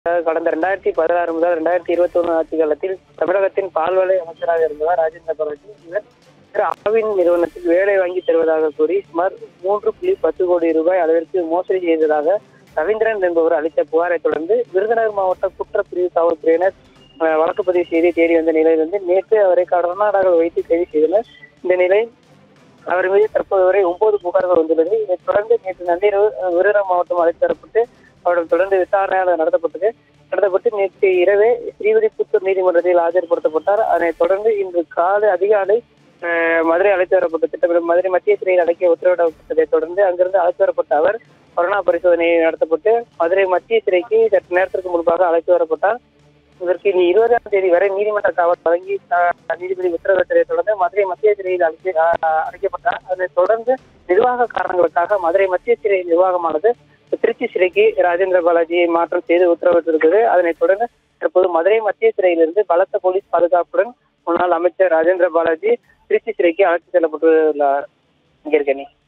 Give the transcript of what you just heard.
கடந்த ரெண்டாயிரத்தி பதினாறு முதல் ரெண்டாயிரத்தி இருபத்தி ஒன்று ஆட்சி காலத்தில் தமிழகத்தின் பால்வளை அமைச்சராக இருந்தவர் ராஜேந்திர பாலாஜி இவர் திரு ஆவின் நிறுவனத்தில் வேலை வாங்கி தருவதாக கூறி சுமார் மூன்று புள்ளி பத்து கோடி ரூபாய் அளவிற்கு மோசடி செய்ததாக ரவீந்திரன் என்பவர் அளித்த புகாரை தொடர்ந்து விருதுநகர் மாவட்ட குற்றப்பிரிவு காவல்துறையினர் அஹ், வழக்கு பதிவு செய்து தேடி வந்த நிலையில் வந்து நேற்று அவரை கர்நாடகாவில் வைத்து கைது செய்தனர் இந்த நிலை அவர் மீது தற்போது வரை ஒன்பது புகார்கள் வந்துள்ளது இதைத் தொடர்ந்து நேற்று நள்ளிரவு அஹ், விருதுநகர் மாவட்டம் அழைத்து வரப்பட்டு அவரிடம் தொடர்ந்து விசாரணையாளர் நடத்தப்பட்டது நடத்தப்பட்டு நேற்று இரவே ஸ்ரீவில்லிபுத்தூர் நீதிமன்றத்தில் ஆஜர்படுத்தப்பட்டார் அதனைத் தொடர்ந்து இன்று காலை அதிகாலை அஹ், மதுரை அழைத்து வரப்பட்ட திட்டமிடும் மதுரை மத்திய சிறையில் அடைக்க உத்தரவிடப்பட்டதை தொடர்ந்து அங்கிருந்து அழைத்து வரப்பட்ட அவர் கொரோனா பரிசோதனை நடத்தப்பட்டு மதுரை மத்திய சிறைக்கு சற்று நேரத்திற்கு முன்பாக அழைத்து வரப்பட்டார் இதற்கு இனி இருபதாம் தேதி வரை நீதிமன்ற காவல் வழங்கி அஹ், நீதிபதி உத்தரவிட்டதை தொடர்ந்து மதுரை மத்திய சிறையில் அழைத்து அஹ், அடைக்கப்பட்டார் அதனைத் தொடர்ந்து நிர்வாக காரணங்களுக்காக மதுரை மத்திய சிறை நிர்வாகமானது திருச்சி சிறைக்கு ராஜேந்திர பாலாஜியை மாற்றம் செய்து உத்தரவிட்டிருக்கிறது அதனைத் தொடர்ந்து தற்போது மதுரை மத்திய சிறையிலிருந்து பலத்த போலீஸ் பாதுகாப்புடன் முன்னாள் அமைச்சர் ராஜேந்திர பாலாஜி திருச்சி சிறைக்கு அழைத்து செல்லப்பட்டுள்ளார் இங்கே இருக்கேன்